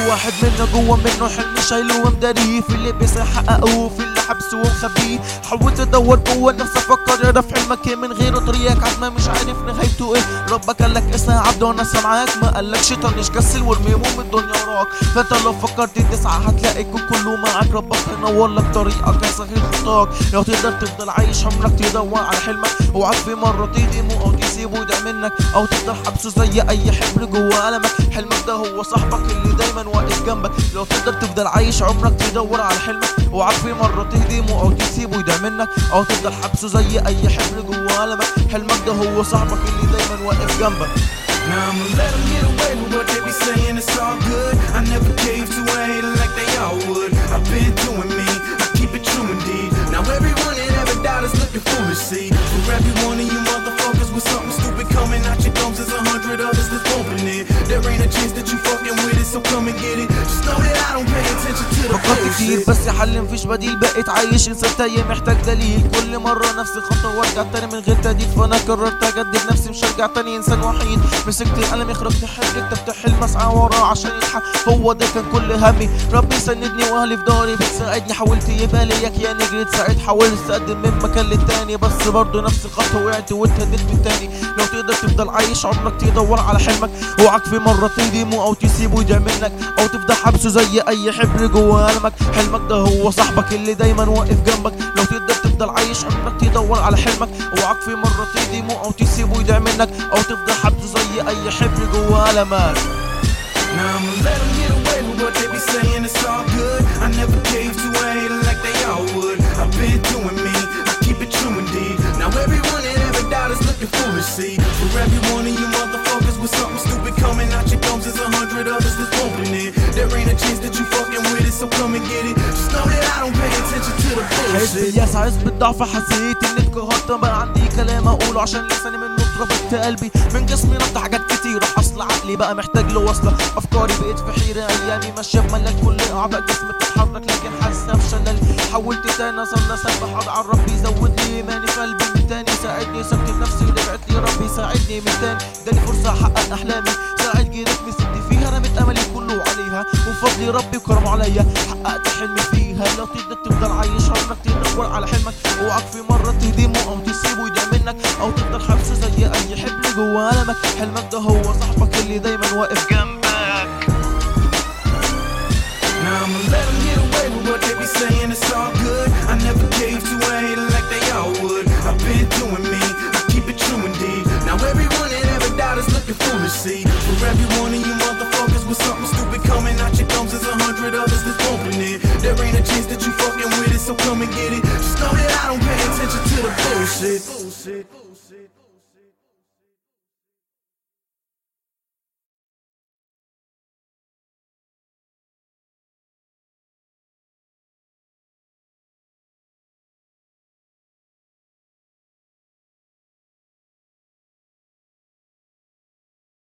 واحد منا جوا منه حلم شايله ومداريه في اللي بيحققه في اللي حبسه ومخبيه حاولت ادور جوا نفسي افكر يا رف حلمك ايه من غير طريقك عزمة مش عارف نهايته ايه ربك قالك اسمع عبد وانا سامعاك ما قالكش طنش كسل وارمي هموم الدنيا وراك فانت لو فكرت تسعى هتلاقي الكون كله معاك ربك هينور لك طريقك هيسهل خطاك لو تقدر تفضل عايش عمرك تدور على حلمك اوعك في مرة تهدمه او تسيبه يضيع منك او تفضل حبسه زي اي حبر جوا قلمك حلمك ده هو صاحبك اللي دايما واقف جنبك لو تقدر تفضل عايش عمرك تدور على حلمك اوعك في مرة تهدمه او تسيبه يضيع منك او تفضل حبسه زي اي حبر جوا قلمك حلمك ده هو صاحبك اللي دايما واقف جنبك Now I'ma let them get away with what they be saying, it's all good. I never cave to a hater like they all would. I've been doing me, I keep it true indeed. Now everyone that ever died is looking foolish, see. For every one of you motherfuckers with something stupid coming out your gums, there's a hundred others that's bumping it. There ain't a chance that you fucking with it, so come and get it. Just know that I don't pay attention to the فكرت كتير bullshit. بس يا حل مفيش بديل بقيت عايش انسان تايه محتاج دليل كل مرة نفس الخطوة وارجع تاني من غير تهديد فانا قررت اجدد نفسي مش هرجع تاني انسان وحيد مسكت القلم خرجت حاجة كتبت حلم اسعى وراه عشان يلحق هو ده كان كل همي ربي سندني واهلي في داري بتساعدني حاولت يبقى ليا يا نجري تساعد حاولت تقدم من مكان للتاني بس برضه نفس الخطوة وقعت واتهديت من تاني لو تقدر تفضل عايش عمرك تدور على حلمك اوعك في مرة تهدمه او تسيبه يضيع منك او تفضل حبسه زي اي حبر جوا قلمك حلمك ده هو صاحبك اللي دايما واقف جنبك لو تقدر تفضل عايش عمرك تدور على حلمك اوعك في مرة تهدمه او تسيبه يضيع منك او تفضل حبسه زي اي حبر جوا قلمك Now I'ma let them get away with what they be saying, it's all good. I never cave to a hater like they all would. I've been doing me, I keep it true indeed. Now everyone that ever died is looking foolish, see. For every one of you motherfuckers with something stupid coming out your gums, there's a hundred others that's bumping it. There ain't a chance that you fucking with it, so come and get it. Just know that I don't pay attention to the حس bullshit. بالياس حس بالضعف حسيت اني اتقهرت بقى عندي كلام اقوله عشان لساني منه اتربطت قلبي من جسمي نط حاجات كتير اصل عقلي بقى محتاج له وصله افكاري بقيت في حيره ايامي ماشيه بملل كل اعضاء جسمي بتتحرك لكن حاسه بشلل حاولت تاني اصلي اسبح ادعى ربي يزود لي ايماني في قلبي من تاني ساعدني سكت نفسي دفعت لي ربي ساعدني من تاني اداني فرصه احقق احلامي ساعد جيرتني سبت فيها رميت املي كله عليها وفضل ربي وكرمه عليا حققت حلمي فيها لو تقدر تفضل عايش عمرك تدور على حلمك اوعك في مره تهدمه او تسيبه يضيع منك او تفضل حبسه زي اي حبل جوا قلمك حلمك ده هو صاحبك اللي دايما واقف جنبك Now I'ma let them get away with what they be saying, it's all good. I never cave to a hater like they all would. I've been doing me, I keep it true indeed. Now everyone that ever died is looking foolish, see. For every one of you motherfuckers with something stupid coming out your gums, there's a hundred others that's bumping it. There ain't a chance that you fucking with it, so come and get it. Just know that I don't pay attention to the bullshit. bullshit. bullshit.